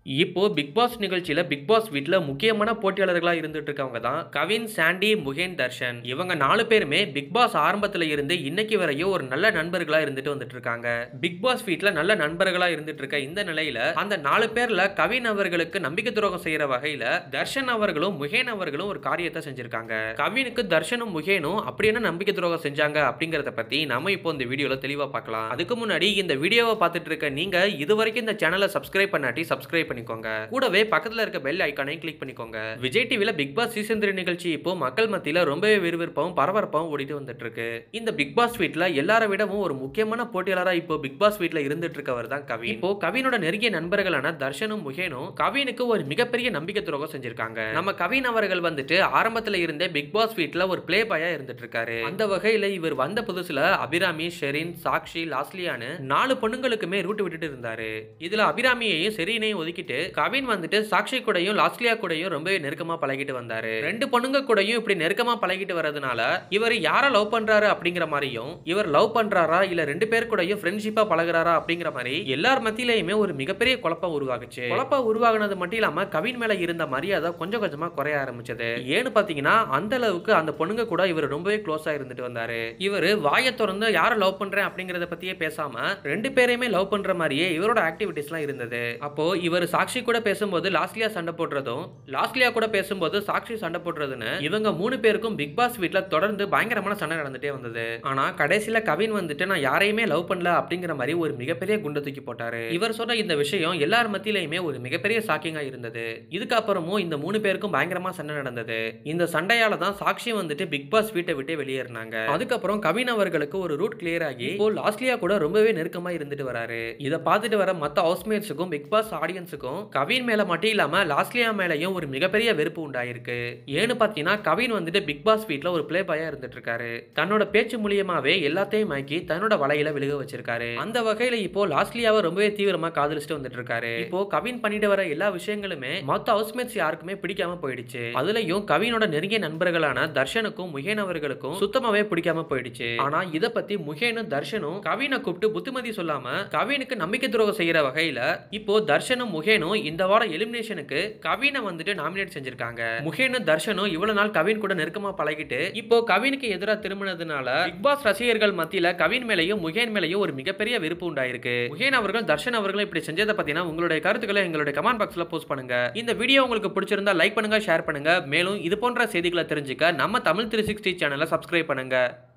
இப்போ Bigg Boss நிகழ்ச்சியில Bigg Boss வீட்ல முக்கியமான போட்டியாளர்களா இருந்துட்டு இருக்கவங்க தான் கவின் சாண்டி முகேன் தர்ஷன் இவங்க நாலு பேருமே பிக் பாஸ் ஆரம்பத்துல இருந்து இன்னைக்கு வரையும் ஒரு நல்ல நண்பர்களா இருந்துட்டு வந்துட்டு இருக்காங்க பிக் பாஸ் வீட்ல நல்ல நண்பர்களா இருந்துட்டு இருக்க இந்த நிலையில அந்த நாலு பேர்ல கவின் அவர்களுக்கு நம்பிக்கை துரோகம் செய்யற வகையில தர்ஷன் அவர்களும் முகேன் அவர்களும் ஒரு காரியத்தை செஞ்சிருக்காங்க கவினுக்கு தர்ஷனும் முகேனும் அப்படி என்ன நம்பிக்கை துரோகம் செஞ்சாங்க அப்படிங்கறத பத்தி நம்ம இப்போ இந்த வீடியோல தெளிவா பார்க்கலாம் அதுக்கு முன்னாடி இந்த வீடியோவை பார்த்துட்டு இருக்க நீங்க இது வரைக்கும் இந்த சேனலை சப்ஸ்கிரைப் பண்ணாட்டி சப்ஸ்கிரைப் பண்ணிக்கோங்க கூடவே பக்கத்துல இருக்க பெல் ஐக்கானையும் கிளிக் பண்ணிக்கோங்க விஜய் டிவில பிக் பாஸ் சீசன் த்ரீ நிகழ்ச்சி இப்போ மக்கள் மத்தியில ரொம்பவே விறுவிறுப்பாகவும் பரபரப்பாகவும் ஓடிட்டு வந்துட்டு இருக்கு இந்த பிக் பாஸ் வீட்ல எல்லாரை விடவும் ஒரு முக்கியமான போட்டியாளரா இப்போ பிக் பாஸ் வீட்ல இருந்துட்டு இருக்கவர் தான் கவின் இப்போ கவினோட நெருங்கிய நண்பர்களான தர்ஷனும் முகேனும் கவினுக்கு ஒரு மிகப்பெரிய நம்பிக்கை துரோகம் செஞ்சிருக்காங்க நம்ம கவின் அவர்கள் வந்துட்டு ஆரம்பத்துல இருந்தே பிக் பாஸ் வீட்ல ஒரு பிளே பாயா இருந்துட்டு இருக்காரு அந்த வகையில இவர் வந்த புதுசுல அபிராமி ஷெரின் சாக்ஷி லாஸ்லியான்னு நாலு பொண்ணுங்களுக்குமே ரூட் விட்டுட்டு இருந்தாரு இதுல அபிராமியையும் செரீனையும் ஒதுக்கிட்டு கவின் வந்துட்டு சாக்ஷி கூடயும் லாஸ்லியா கூடயும் ரொம்பவே நெருக்கமா பழகிட்டு வந்தாரு ரெண்டு பொண்ணுங்க கூடயும் இப்படி நெருக்கமா பழகிட்டு வரதுனால இவர் யார லவ் பண்றாரு அப்படிங்கிற மாதிரியும் இவர் லவ் பண்றாரா இல்ல ரெண்டு பேர் கூடயும் ஃப்ரெண்ட்ஷிப்பா பழகுறாரா அப்படிங்கிற மாதிரி எல்லார் மத்தியிலயுமே ஒரு மிகப்பெரிய குழப்பம் உருவாகுச்சு குழப்பம் உருவாகுனது மட்டும் இல்லாம கவின் மேல இருந்த மரியாதை கொஞ்சம் கொஞ்சமா குறைய ஆரம்பிச்சது ஏன்னு பாத்தீங்கன்னா அந்த அளவுக்கு அந்த பொண்ணுங்க கூட இவர் ரொம்பவே க்ளோஸா இருந்துட்டு வந்தாரு இவர் வாயை திறந்து யார லவ் பண்றேன் அப்படிங்கறத பத்தியே பேசாம ரெண்டு பேரையுமே லவ் பண்ற மாதிரியே இவரோட ஆக்டிவிட்டிஸ்லாம் இருந்தது அப்போ இவர் சாக்ஷி கூட பேசும்போது லாஸ்லியா சண்டை போடுறதும் லாஸ்லியா கூட பேசும்போது சாக்ஷி சண்டை போடுறதுன்னு இவங்க மூணு பேருக்கும் பிக் பாஸ் வீட்ல தொடர்ந்து பயங்கரமான சண்டை நடந்துட்டே வந்தது ஆனா கடைசியில கவின் வந்துட்டு நான் யாரையுமே லவ் பண்ணல அப்படிங்கிற மாதிரி ஒரு மிகப்பெரிய குண்டை தூக்கி போட்டாரு இவர் சொன்ன இந்த விஷயம் எல்லார் மத்தியிலையுமே ஒரு மிகப்பெரிய ஷாக்கிங்கா இருந்தது இதுக்கப்புறமும் இந்த மூணு பேருக்கும் பயங்கரமா சண்டை நடந்தது இந்த சண்டையால தான் சாக்ஷி வந்துட்டு பிக் பாஸ் வீட்டை விட்டு வெளியேறினாங்க அதுக்கப்புறம் கவின் அவர்களுக்கு ஒரு ரூட் கிளியர் ஆகி இப்போ லாஸ்லியா கூட ரொம்பவே நெருக்கமா இருந்துட்டு வராரு இதை பார்த்துட்டு வர மத்த ஹவுஸ்மேட்ஸுக்கும் பிக் பாஸ் ஆடியன்ஸுக்கும் கவின் மேல மட்டும் இல்லாம லாஸ்லியா மேலயும் ஒரு மிகப்பெரிய வெறுப்பு உண்டாயிருக்கு ஏன்னு பாத்தீங்கன்னா கவின் வந்துட்டு பிக் பாஸ் வீட்ல ஒரு பிளே பாயா இருந்துட்டு இருக்காரு தன்னோட பேச்சு மூலியமாவே எல்லாத்தையும் மாக்கி தன்னோட வலையில விழுக வச்சிருக்காரு அந்த வகையில இப்போ லாஸ்லியாவை ரொம்பவே தீவிரமா காதலிச்சுட்டு வந்துட்டு இருக்காரு இப்போ கவின் பண்ணிட்டு வர எல்லா விஷயங்களுமே மொத்த ஹவுஸ்மேட்ஸ் யாருக்குமே பிடிக்காம போயிடுச்சு அதுலயும் கவினோட நெருங்கிய நண்பர்களான தர்ஷனுக்கும் முகேன் அவர்களுக்கும் சுத்தமாவே பிடிக்காம போயிடுச்சு ஆனா இத பத்தி முகேனும் தர்ஷனும் கவினை கூப்பிட்டு புத்திமதி சொல்லாம கவினுக்கு நம்பிக்கை துரோகம் செய்யற வகையில இப்போ தர்ஷனும் முகேனும் இந்த வாரம் எலிமினேஷனுக்கு கவினை வந்துட்டு நாமினேட் செஞ்சிருக்காங்க முகேனும் தர்ஷனும் இவ்வளவு நாள் கவின் கூட நெருக்கமா பழகிட்டு இப்போ கவினுக்கு எதிராக திரும்பினதுனால பிக் பாஸ் ரசிகர்கள் மத்தியில கவின் மேலையும் முகேன் மேலையும் ஒரு மிகப்பெரிய விருப்பு உண்டாயிருக்கு முகேன் அவர்கள் தர்ஷன் அவர்களும் இப்படி செஞ்சதை பத்தினா உங்களுடைய கருத்துக்களை எங்களுடைய கமெண்ட் பாக்ஸ்ல போஸ்ட் பண்ணுங்க இந்த வீடியோ உங்களுக்கு பிடிச்சிருந்தா லைக் பண்ணுங்க ஷேர் பண்ணுங்க மேலும் இது போன்ற செய்திகளை தெரிஞ்சுக்க நம்ம தமிழ் த்ரீ சிக்ஸ்டி சேனலை சப்ஸ்கிரைப் பண்ணுங்க